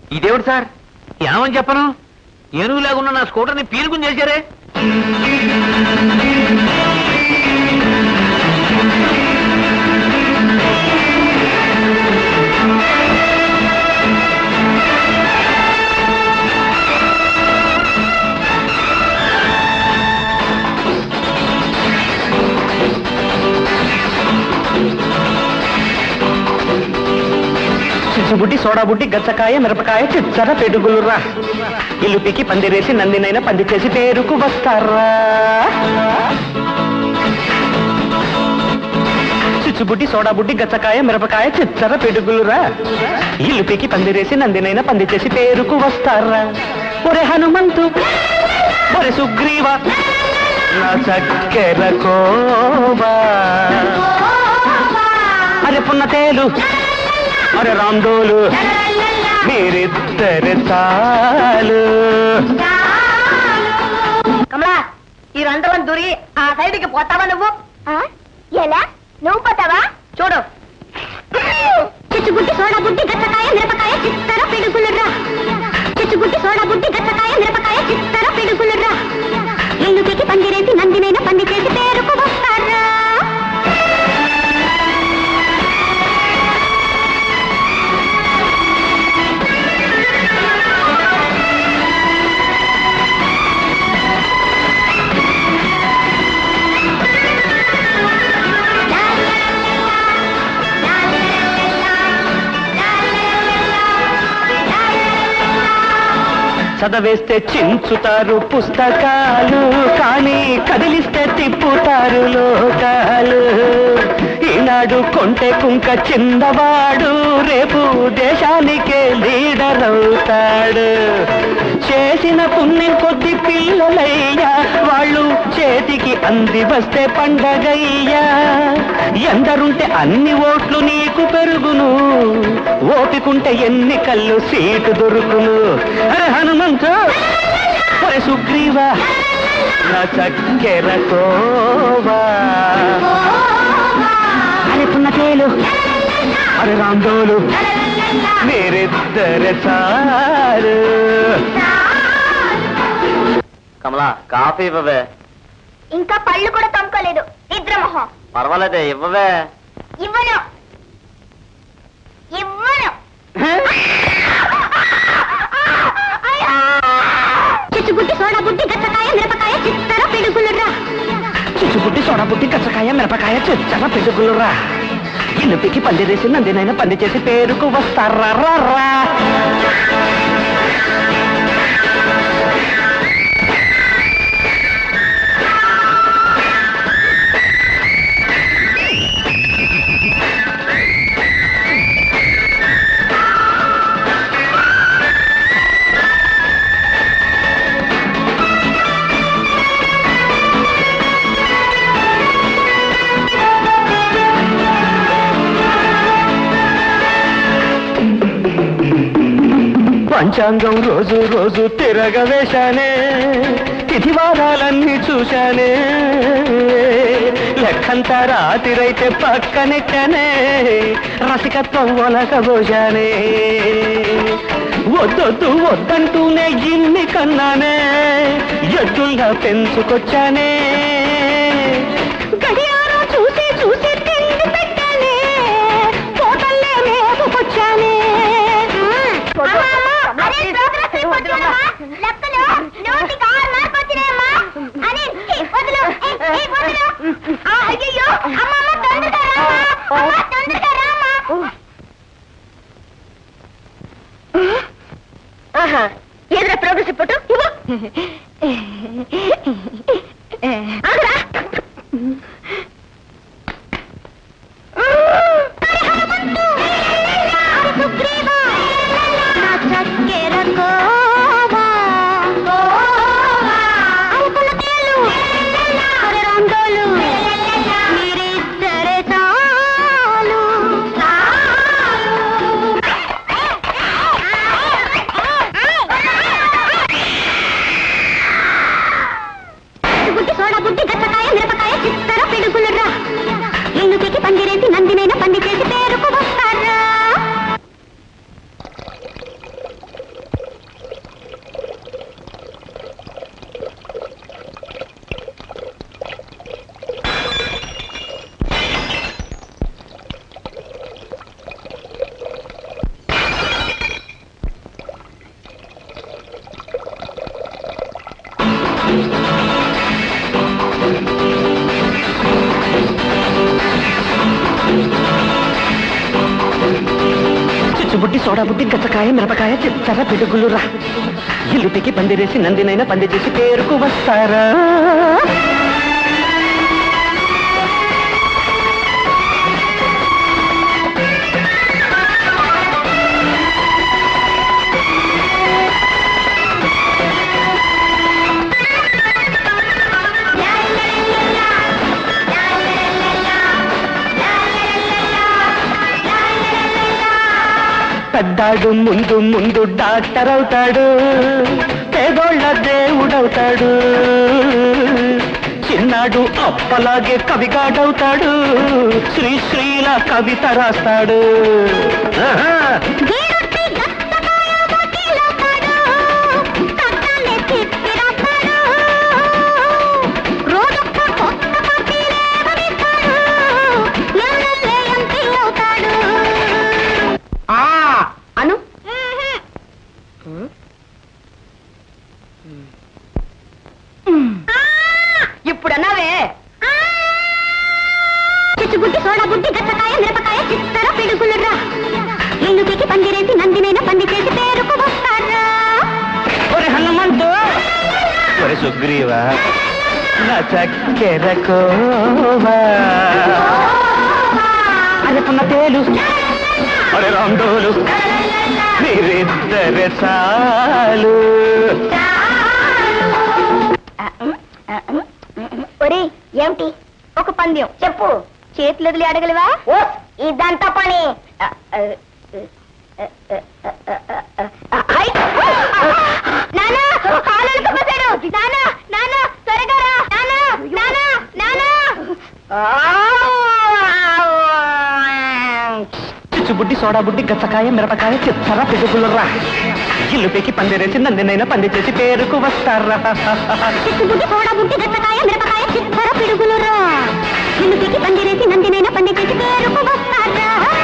ఇదేమిటి సార్ ఏమని చెప్పను ఏనుగులాగున్న నా స్కూటర్ని పీనుకుని చేశారే చిచ్చుబుడ్డి సోడాబుడ్డి గచ్చకాయ మిరపకాయ చిచ్చర పెడుగులురా ఇల్లు పీకి పందిరేసి నందినైనా పంది చేసి పేరుకు వస్తారా చిచ్చుబుడ్డి సోడాబుడ్డి గచ్చకాయ మిరపకాయ చిచ్చర పెడుగులురా ఇల్లు పీకి పందిరేసి నందినైనా పంది చేసి పేరుకు వస్తారా ఒరే హనుమంతు ఒరే సుగ్రీవ నా చక్కెర కోవా అరే పున్నతేలు అరే రాందోలు మీరిద్దరు చాలు కమలా ఈ రంధ్రం దూరి ఆ సైడ్కి పోతావా నువ్వు ఎలా నువ్వు పోతావా చూడు చిచ్చుబుడ్డి సోడా బుడ్డి గచ్చకాయ మిరపకాయ చిత్తర పిడుగులురా చిచ్చుబుడ్డి సోడా బుడ్డి గచ్చకాయ మిరపకాయ చిత్తర పిడుగులురా ఇల్లు పీకి పందిరేసి నందినైన పంది చేసి పేరుకు వస్తారా చదవేస్తే చించుతారు పుస్తకాలు కానీ కదిలిస్తే తిప్పుతారు లోకాలు ఈనాడు కొంటె కుంక చిందవాడు రేపు దేశానికే లీడర్ అవుతాడు చేసిన పుణ్యం కొద్ది పిల్లలయ్యా వాళ్ళు చేతికి అంది వస్తే పండగయ్యా ఎందరుంటే అన్ని ఓట్లు నీకు పెరుగును ఓపికుంటే ఎన్ని కళ్ళు సీటు దొరుకును అరే హనుమంతు అరే సుగ్రీవ నా చక్కెర కోవా అరే పున్నతేలు అరే రాందోలు మీరిద్దరు చాలు కమలా కాఫీ ఇవ్వవే ఇంకా పళ్ళు కూడా తమ్ముకోలేదు నిద్రమొహం పర్వాలేదే ఇవ్వవే ఇవ్వను ఇవ్వను చిచ్చుబుడ్డి సోడా బుడ్డి గచ్చకాయ మిరపకాయ చిత్తర పిడుగులురా చిచ్చుబుట్టి సోడబుట్టి కచ్చకాయ మిరపకాయ చిచ్చర పెరుగులురా ఇల్లు పికి పందిరేసి నందినైనా పంది చేసి పేరుకు వస్తారా రా, రా. పంచాంగం రోజు రోజు తిరగవేశానే తిథివారాలన్నీ చూశానే లెక్కంతా రాతిరైతే పక్కనెక్కనే రసికత్వం ఒలకబోశానే వద్దొద్దు వద్దంటూనే ఇన్ని కన్నానే ఎద్దుల్లా పెంచుకొచ్చానే గడియారం చూసి చూసి తిండి పెట్టానే పోతల్లే మేపుకొచ్చానే లెక్కలు నూటికి ఆరు మార్పు వచ్చినాయమ్మా అని వదులు అయ్యో అమ్మమ్మ తొందరగా రామ్మా అమ్మ, తొందరగా రామ్మా ఆహా ఏదైనా ప్రోగ్రెస్ రిపోర్టు ఇవ్వు ఆగురా బుడ్డి సోడా బుడ్డి గచ్చ చిచ్చుబుట్టి సోడా బుట్టి గచ్చకాయ మిరపకాయ చిచ్చర పిడుగులురా ఇల్లుటికి పందిరేసి నందినైనా పంది చేసి పేరుకు వస్తారా పెద్దాడు ముందు ముందు డాక్టర్ అవుతాడు పేదోళ్ళ దేవుడవుతాడు చిన్నాడు అప్పలాగే కవిగాడవుతాడు శ్రీ శ్రీల కవిత రాస్తాడు ఆహా! గీరొట్టి గచ్చకాయ వకీలవుతాడు. కట్టాలే తిప్పి రాస్తాడు. రోజొక్క కొత్త పార్టీ లేవనిస్తాడు. ఎమ్మెల్యే ఎంపీ అవుతాడు. ఆ అను ఇప్పుడు అన్నావే చిచ్చుబుడ్డి సోడా బుడ్డి గచ్చకాయ మిరపకాయ చిత్తర పిడుగులురా ఇల్లు పీకి పందిరేసి నందినైన పంది చేసి పేరుకు వస్తారా ఒరే హనుమంతు ఒరే సుగ్రీవా నా చక్కెర కోవా అరే పున్న తేలు అరే రాండోలు మీరిద్దరే చాలు ఒరే ఏమిటి ఒక పందెం చెప్పు చేతులు వదిలి అడగలివా ఓ ఇదంతా పని నానా కాలు పోసాడు నానా నానా త్వరగా రా నానా నానా నానా చిచ్చుబుడ్డి సోడా బుడ్డి గచ్చకాయ మిరపకాయ చిత్తర పిడుగులురా ఇల్లు పెకి పందిరేసి నందినైనా పంది చేసి పేరుకు వస్తారా చిచ్చుబుడ్డి సోడా బుడ్డి గచ్చకాయ మిరపకాయ చిత్తర పిడుగులురా ఇల్లు పీకి పందిరేసి నందినైన పంది చేసి పేరుకు వస్తారా